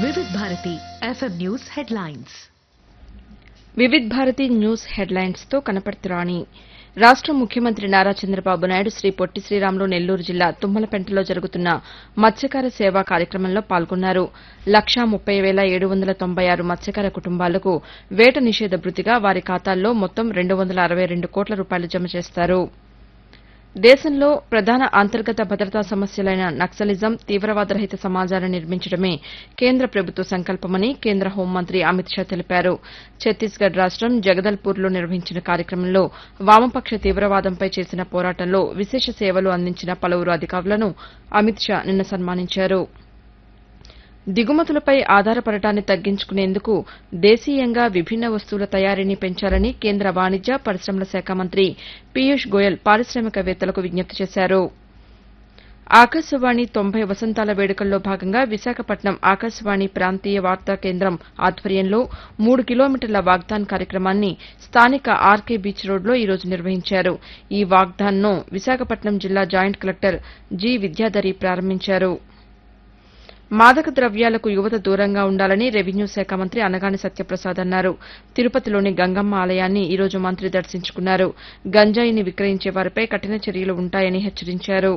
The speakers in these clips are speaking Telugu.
వివిధ Bharati FM news headlines Vividh Bharati news headlines తో కనపర్తి రాణి రాష్ట ముఖ్యమంత్రి నారా చంద్రబాబు నాయుడు శ్రీ పొట్టి శ్రీరాములు నెల్లూరు జిల్లా తుమ్మలపెంటలో జరుగుతున్న మత్స్యకార సేవా కార్యక్రమంలో పాల్గొన్నారు లక్షా ముప్పై వేల ఏడు వందల తొంభై ఆరు మత్స్యకార కుటుంబాలకు వేట నిషేధ భృతిగా వారి ఖాతాల్లో మొత్తం రెండు వందల అరవై రెండు కోట్ల రూపాయలు జమ చేస్తారు దేశంలో ప్రధాన అంతర్గత భద్రతా సమస్యలైన నక్సలిజం తీవ్రవాద రహిత సమాజాన్ని నిర్మించడమే కేంద్ర ప్రభుత్వ సంకల్పమని కేంద్ర హోంమంత్రి అమిత్ షా తెలిపారు ఛత్తీస్గఢ్ రాష్టం జగదల్పూర్లో నిర్వహించిన కార్యక్రమంలో వామపక్ష తీవ్రవాదంపై చేసిన పోరాటంలో విశేష సేవలు అందించిన పలువురు అధికారులను అమిత్ షా నిన్న సన్మానించారు దిగుమతులపై ఆధారపడటాన్ని తగ్గించుకునేందుకు దేశీయంగా విభిన్న వస్తువుల తయారీని పెంచాలని కేంద్ర వాణిజ్య పరిశ్రమల శాఖ మంత్రి పీయూష్ గోయల్ పారిశామికవేత్తలకు విజ్ఞప్తి చేశారు ఆకాశవాణి తొంభై వసంతాల వేడుకల్లో భాగంగా విశాఖపట్నం ఆకాశవాణి ప్రాంతీయ వార్తా కేంద్రం ఆధ్వర్యంలో మూడు కిలోమీటర్ల వాగ్దాన్ కార్యక్రమాన్ని స్థానిక ఆర్కే బీచ్ రోడ్లో ఈరోజు నిర్వహించారు ఈ వాగ్దాన్ను విశాఖపట్నం జిల్లా జాయింట్ కలెక్టర్ జి విద్యాధరి ప్రారంభించారు మాదక ద్రవ్యాలకు యువత దూరంగా ఉండాలని రెవెన్యూ శాఖ మంత్రి అనగాని సత్యప్రసాద్ అన్నారు తిరుపతిలోని గంగమ్మ ఆలయాన్ని ఈరోజు మంత్రి దర్శించుకున్నారు గంజాయిని విక్రయించే వారిపై కఠిన చర్యలు ఉంటాయని హెచ్చరించారు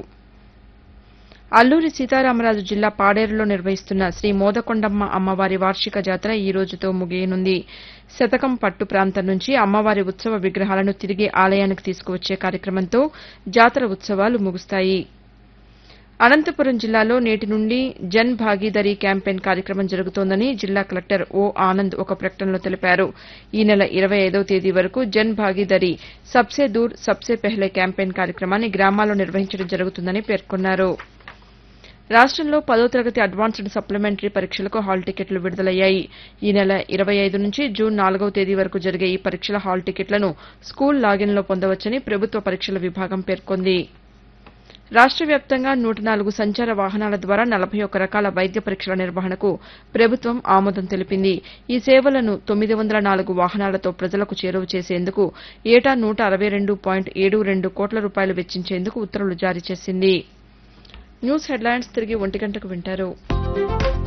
అల్లూరి సీతారామరాజు జిల్లా పాడేరులో నిర్వహిస్తున్న శ్రీ మోదకొండమ్మ అమ్మవారి వార్షిక జాతర ఈ రోజుతో ముగియనుంది శతకం పట్టు ప్రాంతం నుంచి అమ్మవారి ఉత్సవ విగ్రహాలను తిరిగి ఆలయానికి తీసుకువచ్చే కార్యక్రమంతో జాతర ఉత్సవాలు ముగుస్తాయి అనంతపురం జిల్లాలో నేటి నుండి జన్ భాగీదారీ క్యాంపెయిన్ కార్యక్రమం జరుగుతోందని జిల్లా కలెక్టర్ ఓ ఆనంద్ ఒక ప్రకటనలో తెలిపారు ఈ నెల ఇరవై ఐదవ తేదీ వరకు జన్ భాగీదారీ సబ్సే దూర్ సబ్సే పెహ్లే క్యాంపెయిన్ కార్యక్రమాన్ని గ్రామాల్లో నిర్వహించడం జరుగుతుందని పేర్కొన్నారు రాష్టంలో పదో తరగతి అడ్వాన్స్డ్ సప్లిమెంటరీ పరీక్షలకు హాల్ టికెట్లు విడుదలయ్యాయి ఈ నెల ఇరవై ఐదు నుంచి జూన్ నాలుగవ తేదీ వరకు జరిగే ఈ పరీక్షల హాల్ టికెట్లను స్కూల్ లాగిన్లో పొందవచ్చని ప్రభుత్వ పరీక్షల విభాగం పేర్కొంది రాష్ట వ్యాప్తంగా నూట నాలుగు సంచార వాహనాల ద్వారా నలభై ఒక్క రకాల వైద్య పరీక్షల నిర్వహణకు ప్రభుత్వం ఆమోదం తెలిపింది ఈ సేవలను తొమ్మిది వందల నాలుగు వాహనాలతో ప్రజలకు చేరువ చేసేందుకు ఏటా నూట అరవై రెండు పాయింట్ ఏడు రెండు కోట్ల రూపాయలు వెచ్చించేందుకు ఉత్తర్వులు జారీ చేసింది న్యూస్ హెడ్లైన్స్ తిరిగి ఒంటి గంటకు వింటారు